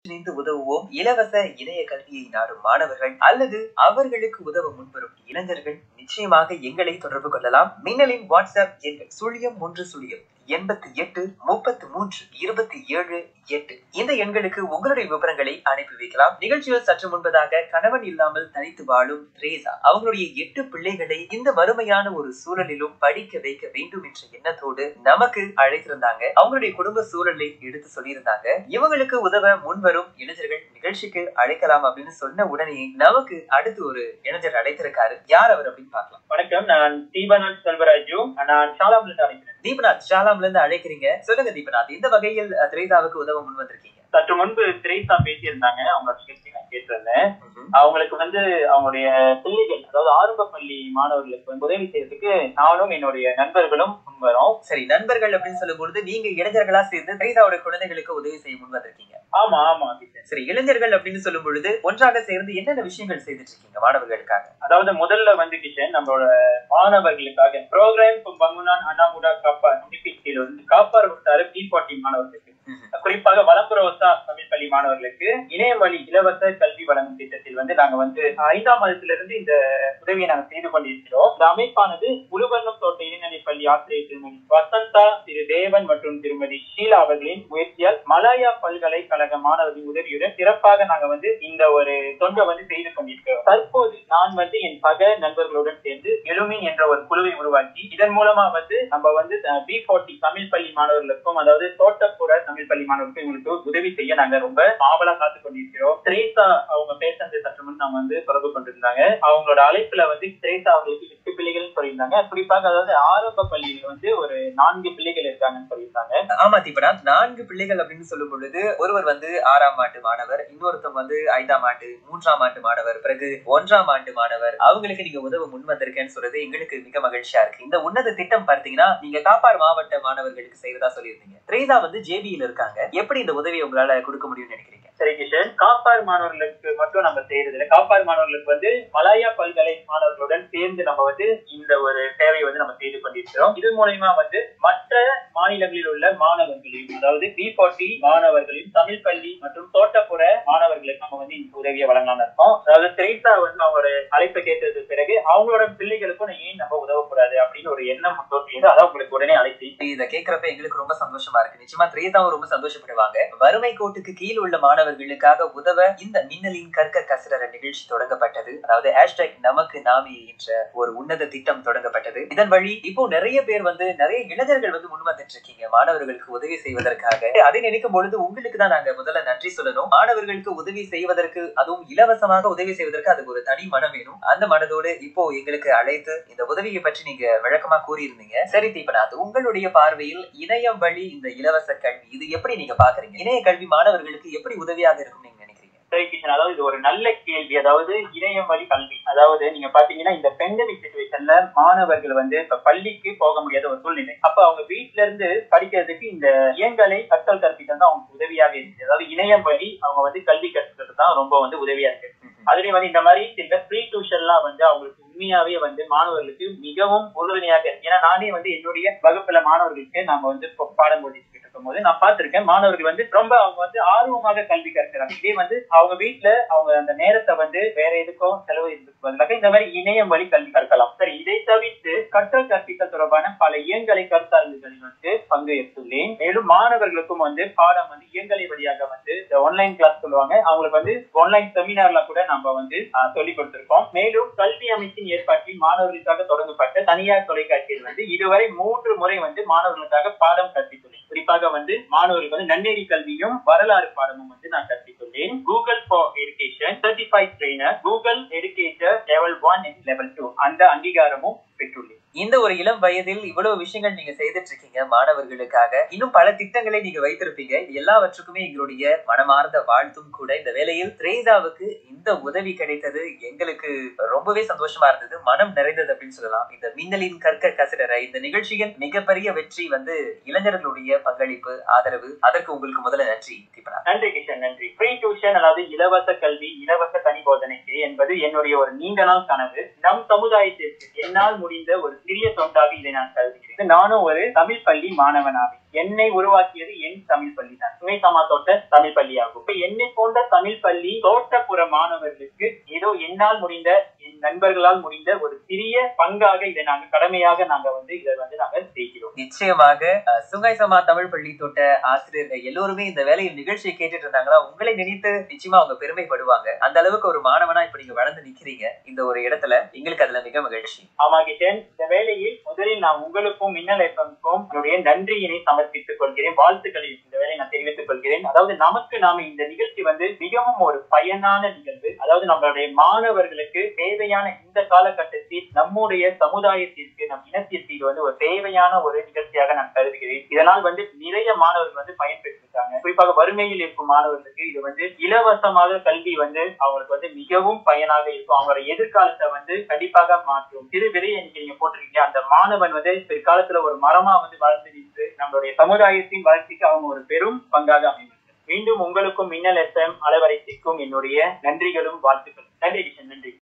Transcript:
இணைந்து உதவுவோம் இலவச இணைய கல்வியை நாடும் மாணவர்கள் அல்லது அவர்களுக்கு உதவ முன்வரும் இளைஞர்கள் நிச்சயமாக எங்களை தொடர்பு கொள்ளலாம் மின்னலின் வாட்ஸ்அப் எண்கள் சுழியம் ஒன்று சுழியம் எண்பத்தி எட்டு முப்பத்தி மூன்று இருபத்தி ஏழு எட்டு இந்த எண்களுக்கு உங்களுடைய விவரங்களை அனுப்பி வைக்கலாம் நிகழ்ச்சியில் சற்று முன்பதாக கணவன் இல்லாமல் தனித்து வாழும் ரேசா அவங்களுடைய எட்டு பிள்ளைகளை இந்த வறுமையான ஒரு சூழலிலும் படிக்க வைக்க வேண்டும் என்ற எண்ணத்தோடு நமக்கு அழைத்திருந்தாங்க அவங்களுடைய குடும்ப சூழலை எடுத்து சொல்லியிருந்தாங்க இவங்களுக்கு உதவ முன்வரும் இளைஞர்கள் நிகழ்ச்சிக்கு அழைக்கலாம் அப்படின்னு சொன்ன உடனே நமக்கு அடுத்து ஒரு இளைஞர் அழைத்திருக்காரு யார் அவர் அப்படின்னு பார்க்கலாம் வணக்கம் நான் தீபநாத் செல்வராஜு நான் ஷாலாம்ல இருந்து அழைக்கிறேன் தீபநாத் ஷாலாம்ல இருந்து அழைக்கிறீங்க சொல்லுங்க தீபநாத் இந்த வகையில் அஹ், திரேசாவுக்கு உதவ முன் வந்திருக்கீங்க சற்று முன்பு திரேசா பேசியிருந்தாங்க அவங்களோட நிகழ்ச்சி நான் கேட்டிருந்தேன் அவங்களுக்கு வந்து அவங்களுடைய பிள்ளைகள் அதாவது ஆரம்ப பள்ளி மாணவர்களுக்கு வந்து உதவி செய்யறதுக்கு நானும் என்னுடைய நண்பர்களும் முன்வரோம் சரி நண்பர்கள் அப்படின்னு சொல்லும் பொழுது நீங்க இளைஞர்களா சேர்ந்து திரேசாவோட குழந்தைகளுக்கு உதவி செய்ய முன் வந்திருக்கீங்க ஆமா ஆமா டீச்சர். சரி இளைஞர்கள் அப்படின்னு சொல்லும் பொழுது ஒன்றாக சேர்ந்து என்னென்ன விஷயங்கள் செய்துட்டு இருக்கீங்க மாணவர்களுக்காக அதாவது முதல்ல வந்து கிஷன் நம்மளோட மாணவர்களுக்காக ப்ரோக்ராம் பங்குனான் அண்ணாமுடா காப்பார் முடிப்பில் வந்து காப்பார் விட்டாரு பி ஃபார்ட்டி மாணவர்களுக்கு குறிப்பாக வலப்புறவசா தமிழ் பள்ளி மாணவர்களுக்கு இணையவழி இலவச கல்வி வழங்கும் திட்டத்தில் வந்து நாங்க வந்து ஐந்தாம் மாதத்திலிருந்து இந்த உதவியை நாங்க செய்து கொண்டிருக்கிறோம் இந்த அமைப்பானது முழுவண்ணம் தோட்ட இடைநிலை பள்ளி ஆசிரியர் திருமதி வசந்தா திரு தேவன் மற்றும் திருமதி ஷீலா அவர்களின் முயற்சியால் மலாயா பல்கலைக்கழக மாணவர்களின் உதவியுடன் சிறப்பாக நாங்க வந்து இந்த ஒரு தொண்டை வந்து செய்து கொண்டிருக்கிறோம் தற்போது நான் வந்து என் சக நண்பர்களுடன் சேர்ந்து எழுமின் என்ற ஒரு குழுவை உருவாக்கி இதன் மூலமா வந்து நம்ம வந்து பி போர்ட்டி தமிழ் பள்ளி மாணவர்களுக்கும் அதாவது தோட்டப்புற தமிழ் பள்ளி மாணவர்களுக்கும் இவங்களுக்கு உதவி செய்ய நாங்க ரொம்ப ஆவலா காத்து கொண்டிருக்கிறோம் திரேசா அவங்க பேசுறது சற்று முன் நாம வந்து தொடர்பு கொண்டிருந்தாங்க அவங்களோட அழைப்புல வந்து திரேசா அவங்களுக்கு எட்டு பிள்ளைகள் சொல்லியிருந்தாங்க குறிப்பாக அதாவது ஆரம்ப பள்ளியில வந்து ஒரு நான்கு பிள்ளைகள் இருக்காங்கன்னு சொல்லியிருந்தாங்க ஆமா தீபநாத் நான்கு பிள்ளைகள் அப்படின்னு சொல்லும் பொழுது ஒருவர் வந்து ஆறாம் ஆண்டு மாணவர் இன்னொருத்தம் வந்து ஐந்தாம் ஆண்டு மூன்றாம் ஆண்டு மாணவர் பிறகு ஒன்றாம் ஆண்டு மாணவர் அவங்களுக்கு நீங்க உதவ முன் வந்திருக்கேன்னு சொல்றது எங்களுக்கு மிக மகிழ்ச்சியா இருக்கு இந்த உன்னத திட்டம் பார்த்தீங்கன்னா நீங்க காப்பார் மாவட்ட மாணவர்களுக்கு செய்யறதா சொல்லியிருந்தீங்க திரேசா வந்து ஜேபியில் இருக்காங்க எப்படி இந்த உதவியை உங்களால கொடுக்க முடியும்னு நினைக்கிறீங்க சரி கிஷன் காப்பார் மாணவர்களுக்கு மட்டும் நம்ம செய்யறது இல்லை காப்பார் மாணவர்களுக்கு வந்து மலாயா பல்கலை மாணவர்களுடன் சேர்ந்து நம்ம வந்து இந்த ஒரு சேவையை வந்து நம்ம செய்து கொண்டிருக்கிறோம் இது மூலயமா வந்து மற்ற மாநிலங்களில் உள்ள மாணவர்களையும் அதாவது பி போட்டி மாணவர்களையும் தமிழ் பள்ளி மற்றும் தோட்டப்புற மாணவர்களுக்கு நம்ம வந்து இந்த உதவியை வழங்கலாம் இருக்கோம் அதாவது திரைசா வந்து அவங்களோட அழைப்பை கேட்டதுக்கு பிறகு அவங்களோட பிள்ளைகளுக்கும் ஏன் நம்ம உதவக்கூடாது அப்படின்னு ஒரு எண்ணம் தோன்றியது அதை உங்களுக்கு உடனே அழைத்து இத கேக்குறப்ப எங்களுக்கு ரொம்ப சந்தோஷமா இருக்கு நிச்சயமா திரேசாவும் ரொம்ப சந்தோஷப்படுவாங்க வறுமை கோட்டுக்கு கீழ் உள்ள மாணவர்களுக்காக உதவ இந்த மின்னலின் கற்க கசடர நிகழ்ச்சி தொடங்கப்பட்டது அதாவது ஹேஷ்டாக் நமக்கு நாமே என்ற ஒரு உன்னத திட்டம் தொடங்கப்பட்டது இதன் வழி இப்போ நிறைய பேர் வந்து நிறைய இளைஞர்கள் வந்து முன் வந்துட்டு இருக்கீங்க மாணவர்களுக்கு உதவி செய்வதற்காக அதை நினைக்கும் பொழுது உங்களுக்கு தான் நாங்க முதல்ல நன்றி சொல்லணும் மாணவர்களுக்கு உதவி செய்வதற்கு அதுவும் இலவசமாக உதவி செய்வதற்கு அதுக்கு ஒரு தனி மனம் வேணும் அந்த மனதோடு இப்போ எங்களுக்கு அழைத்து இந்த உதவியை பற்றி நீங்க விளக்கமா கூறியிருந்தீங்க சரி தீபநாத் உங்களுடைய பார்வையில் இணையம் வழி இந்த இலவச கல்வி இது எப்படி நீங்க பாக்குறீங்க இணைய கல்வி மாணவர்களுக்கு எப்படி உதவியாக இருக்கும் நீங்க நினைக்கிறீங்க சரி கிஷன் அதாவது இது ஒரு நல்ல கேள்வி அதாவது இணையம் வழி கல்வி அதாவது நீங்க பாத்தீங்கன்னா இந்த பெண்டமிக் சுச்சுவேஷன்ல மாணவர்கள் வந்து இப்ப பள்ளிக்கு போக முடியாத ஒரு சூழ்நிலை அப்ப அவங்க வீட்ல இருந்து படிக்கிறதுக்கு இந்த இயங்கலை கற்றல் கற்பித்தல் தான் அவங்களுக்கு உதவியாக இருக்கு அதாவது இணையம் வழி அவங்க வந்து கல்வி கற்கிறது தான் ரொம்ப வந்து உதவியா இருக்கு அதுலயும் வந்து இந்த மாதிரி இந்த ஃப்ரீ டியூஷன்லாம் வந்து அவங்களுக்கு உண்மையாவே வந்து மாணவர்களுக்கு மிகவும் உறுதுணையாக இருக்கு ஏன்னா நானே வந்து என்னுடைய வகுப்புல மாணவர்களுக்கு நாம வந்து இப்போ பாடம் போதிச்சுட்டு இருக்கும் போது நான் பார்த்திருக்கேன் மாணவர்கள் வந்து ரொம்ப அவங்க வந்து ஆர்வமாக கல்வி கற்கிறாங்க இதே வந்து அவங்க வீட்ல அவங்க அந்த நேரத்தை வந்து வேற எதுக்கும் செலவழிப்பதற்கு பதிலாக இந்த மாதிரி இணையம் வழி கல்வி கற்கலாம் சரி இதை தவிர்த்து கற்றல் கற்பித்தல் தொடர்பான பல இயங்கலை கருத்தாய்வுகளில் வந்து பங்கு எடுத்துள்ளேன் மேலும் மாணவர்களுக்கும் வந்து பாடம் வந்து இயங்கலை வழியாக வந்து ஆன்லைன் கிளாஸ் சொல்லுவாங்க அவங்களுக்கு வந்து ஆன்லைன் செமினார்ல கூட நம்ம வந்து ஆஹ், சொல்லிக் கொடுத்திருக்கோம் மேலும் கல்வி அமைச்சின் ஏற்பாட்டில் மாணவர்களுக்காக தொடங்கப்பட்ட தனியார் தொலைக்காட்சியில் வந்து இதுவரை மூன்று முறை வந்து மாணவர்களுக்காக பாடம் கற்பித்துள்ளேன் குறிப்பாக வந்து மாணவர்களுக்கு வந்து நன்னெறி கல்வியும் வரலாறு பாடமும் வந்து நான் கற்பித்துள்ளேன் Google for education certified trainer Google educator level one and level two அந்த அங்கீகாரமும் பெற்றுள்ளேன் இந்த ஒரு இளம் வயதில் இவ்வளவு விஷயங்கள் நீங்க செய்துட்டு இருக்கீங்க மாணவர்களுக்காக இன்னும் பல திட்டங்களை நீங்க வைத்திருப்பீங்க இது எல்லாவற்றுக்குமே எங்களுடைய மனமார்ந்த வாழ்த்தும் கூட இந்த வேளையில் திரேசாவுக்கு இந்த உதவி கிடைத்தது எங்களுக்கு ரொம்பவே சந்தோஷமா இருந்தது மனம் நிறைந்தது அப்படின்னு சொல்லலாம் இந்த மின்னலின் கற்க கசிடற இந்த நிகழ்ச்சியின் மிகப்பெரிய வெற்றி வந்து இளைஞர்களுடைய பங்களிப்பு ஆதரவு அதற்கு உங்களுக்கு முதல்ல நன்றி தீபனா நன்றி கிஷன் நன்றி ஃப்ரீ டியூஷன் அதாவது இலவச கல்வி இலவச தனி போதனைக்கு என்பது என்னுடைய ஒரு நீண்ட நாள் கனவு நம் சமுதாயத்திற்கு என்னால் முடிந்த ஒரு சிறிய தொண்டாக இதை நான் கருதுகிறேன் நானும் ஒரு தமிழ் பள்ளி மாணவனாவேன் என்னை உருவாக்கியது என் தமிழ் பள்ளி தான் சுமை சமா தோட்ட தமிழ் பள்ளி ஆகும் இப்ப என்னை போன்ற தமிழ் பள்ளி தோட்டப்புற மாணவர்களுக்கு ஏதோ என்னால் முடிந்த என் நண்பர்களால் முடிந்த ஒரு சிறிய பங்காக இதை நாங்க கடமையாக நாங்க வந்து இதை வந்து நாங்க செய்கிறோம் நிச்சயமாக அஹ், சுங்காய் சமா தமிழ் பள்ளி தோட்ட ஆசிரியர்கள் எல்லோருமே இந்த வேலையில் நிகழ்ச்சியை கேட்டுட்டு இருந்தாங்கன்னா உங்களை நினைத்து நிச்சயமா அவங்க பெருமைப்படுவாங்க அந்த அளவுக்கு ஒரு மாணவனா இப்ப நீங்க வளர்ந்து நிக்கிறீங்க இந்த ஒரு இடத்துல எங்களுக்கு அதுல மிக மகிழ்ச்சி ஆமா கிஷன் இந்த வேளையில் முதலில் நான் உங்களுக்கும் மின்னல் எஃப்எம்க்கும் என்னுடைய நன்றியினை சமர்ப்பித்துக் கொள்கிறேன் வாழ்த்துக்களை இந்த வேலையை நான் தெரிவித்துக் கொள்கிறேன் அதாவது நமக்கு நாம இந்த நிகழ்ச்சி வந்து மிகவும் ஒரு பயனான நிகழ்வு அதாவது நம்மளுடைய மாணவர்களுக்கு தேவையான இந்த காலகட்டத்தில் நம்முடைய சமுதாயத்திற்கு நம் இனத்திற்கு இது வந்து ஒரு தேவையான ஒரு நிகழ்ச்சியாக நான் கருதுகிறேன் இதனால் வந்து நிறைய மாணவர்கள் வந்து பயன்பெற்றிருக்காங்க குறிப்பாக வறுமையில் இருக்கும் மாணவர்களுக்கு இது வந்து இலவசமாக கல்வி வந்து அவங்களுக்கு வந்து மிகவும் பயனாக இருக்கும் அவங்களோட எதிர்காலத்தை வந்து கண்டிப்பாக மாற்றும் சிறு விதை இன்னைக்கு நீங்க போட்டிருக்கீங்க அந்த மாணவன் வந்து பிற்காலத்துல ஒரு மரமா வந்து வளர்ந்து நின்று நம்மளுடைய சமுதாயத்தின் வளர்ச்சிக்கு அவங்க ஒரு பெரும் பங்காக அமைவார்கள் மீண்டும் உங்களுக்கும் மின்னல் எஸ்எம் அலைவரிசைக்கும் என்னுடைய நன்றிகளும் வாழ்த்துக்கள் நன்றி கிஷன் நன்றி